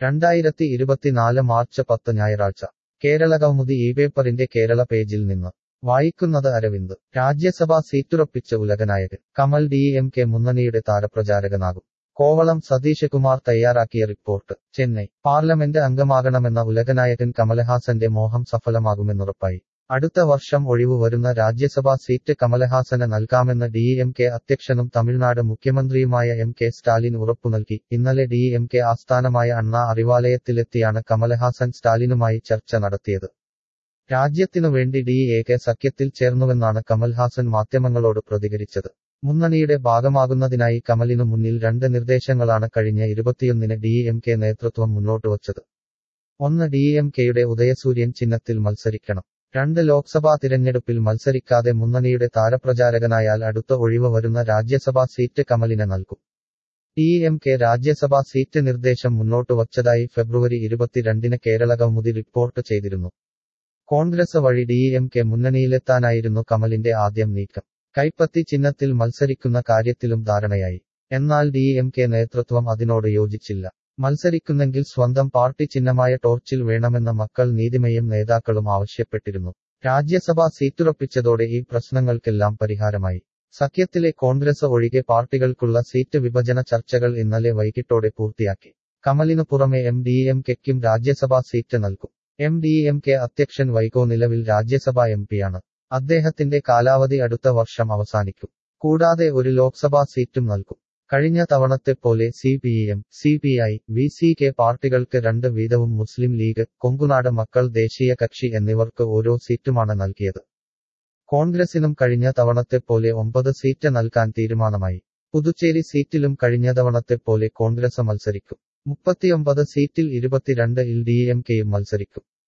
രണ്ടായിരത്തി ഇരുപത്തിനാല് മാർച്ച് പത്ത് ഞായറാഴ്ച കേരള കൗമുദി ഈ പേപ്പറിന്റെ കേരള പേജിൽ നിന്ന് വായിക്കുന്നത് അരവിന്ദ് രാജ്യസഭാ സീറ്റുറപ്പിച്ച ഉലകനായകൻ കമൽ ഡി എം കെ മുന്നണിയുടെ താരപ്രചാരകനാകും കോവളം സതീഷ് കുമാർ തയ്യാറാക്കിയ റിപ്പോർട്ട് ചെന്നൈ പാർലമെന്റ് അംഗമാകണമെന്ന ഉലകനായകൻ കമലഹാസന്റെ മോഹം സഫലമാകുമെന്നുറപ്പായി അടുത്ത വർഷം ഒഴിവു വരുന്ന രാജ്യസഭാ സീറ്റ് കമലഹാസന് നൽകാമെന്ന് ഡി എം കെ അധ്യക്ഷനും തമിഴ്നാട് മുഖ്യമന്ത്രിയുമായ എം കെ സ്റ്റാലിൻ ഉറപ്പു നൽകി ഇന്നലെ ഡി എം കെ ആസ്ഥാനമായ അണ്ണാ അറിവാലയത്തിലെത്തിയാണ് കമലഹാസൻ സ്റ്റാലിനുമായി ചർച്ച നടത്തിയത് രാജ്യത്തിനു വേണ്ടി ഡി എ കെ സഖ്യത്തിൽ ചേർന്നുവെന്നാണ് കമൽഹാസൻ മാധ്യമങ്ങളോട് പ്രതികരിച്ചത് മുന്നണിയുടെ ഭാഗമാകുന്നതിനായി കമലിനു മുന്നിൽ രണ്ട് നിർദ്ദേശങ്ങളാണ് കഴിഞ്ഞ ഇരുപത്തിയൊന്നിന് ഡി എം കെ നേതൃത്വം മുന്നോട്ട് വച്ചത് ഒന്ന് ഡി എം കെയുടെ ഉദയസൂര്യൻ ചിഹ്നത്തിൽ മത്സരിക്കണം രണ്ട് ലോക്സഭാ തിരഞ്ഞെടുപ്പിൽ മത്സരിക്കാതെ മുന്നണിയുടെ താരപ്രചാരകനായാൽ അടുത്ത ഒഴിവ് വരുന്ന രാജ്യസഭാ സീറ്റ് കമലിന് നൽകും ഡി എം കെ രാജ്യസഭാ സീറ്റ് നിർദ്ദേശം മുന്നോട്ട് വച്ചതായി ഫെബ്രുവരി ഇരുപത്തിരണ്ടിന് കേരള കൗമുദി റിപ്പോർട്ട് ചെയ്തിരുന്നു കോൺഗ്രസ് വഴി ഡി എം കെ മുന്നണിയിലെത്താനായിരുന്നു കമലിന്റെ ആദ്യം നീക്കം കൈപ്പത്തി ചിഹ്നത്തിൽ മത്സരിക്കുന്ന കാര്യത്തിലും ധാരണയായി എന്നാൽ ഡി എം കെ നേതൃത്വം അതിനോട് യോജിച്ചില്ല മത്സരിക്കുന്നെങ്കിൽ സ്വന്തം പാർട്ടി ചിഹ്നമായ ടോർച്ചിൽ വേണമെന്ന മക്കൾ നീതിമയും നേതാക്കളും ആവശ്യപ്പെട്ടിരുന്നു രാജ്യസഭാ സീറ്റുറപ്പിച്ചതോടെ ഈ പ്രശ്നങ്ങൾക്കെല്ലാം പരിഹാരമായി സഖ്യത്തിലെ കോൺഗ്രസ് ഒഴികെ പാർട്ടികൾക്കുള്ള സീറ്റ് വിഭജന ചർച്ചകൾ ഇന്നലെ വൈകിട്ടോടെ പൂർത്തിയാക്കി കമലിനു പുറമെ എം ഡി എം കെക്കും രാജ്യസഭാ സീറ്റ് നൽകും എം ഡി എം കെ അധ്യക്ഷൻ വൈകോ നിലവിൽ രാജ്യസഭാ എം പിയാണ് അദ്ദേഹത്തിന്റെ കാലാവധി അടുത്ത വർഷം അവസാനിക്കും കൂടാതെ ഒരു ലോക്സഭാ സീറ്റും നൽകും കഴിഞ്ഞ തവണത്തെ പോലെ C P M C P I V C K പാർട്ടികൾക്ക് രണ്ട് വീതവും മുസ്ലിം ലീഗ് കൊങ്കുനാട് മക്കൾ ദേശീയ കക്ഷി എന്നിവർക്ക് ഓരോ സീറ്റുമാണ് നൽകിയത് കോൺഗ്രസിനും കഴിഞ്ഞ തവണത്തെ പോലെ ഒമ്പത് സീറ്റ് നൽകാൻ തീരുമാനമായി പുതുച്ചേരി സീറ്റിലും കഴിഞ്ഞ തവണത്തെ പോലെ കോൺഗ്രസ് മത്സരിക്കും മുപ്പത്തിയൊമ്പത് സീറ്റിൽ ഇരുപത്തിരണ്ട് ഇൽ ഡി എം കെയും മത്സരിക്കും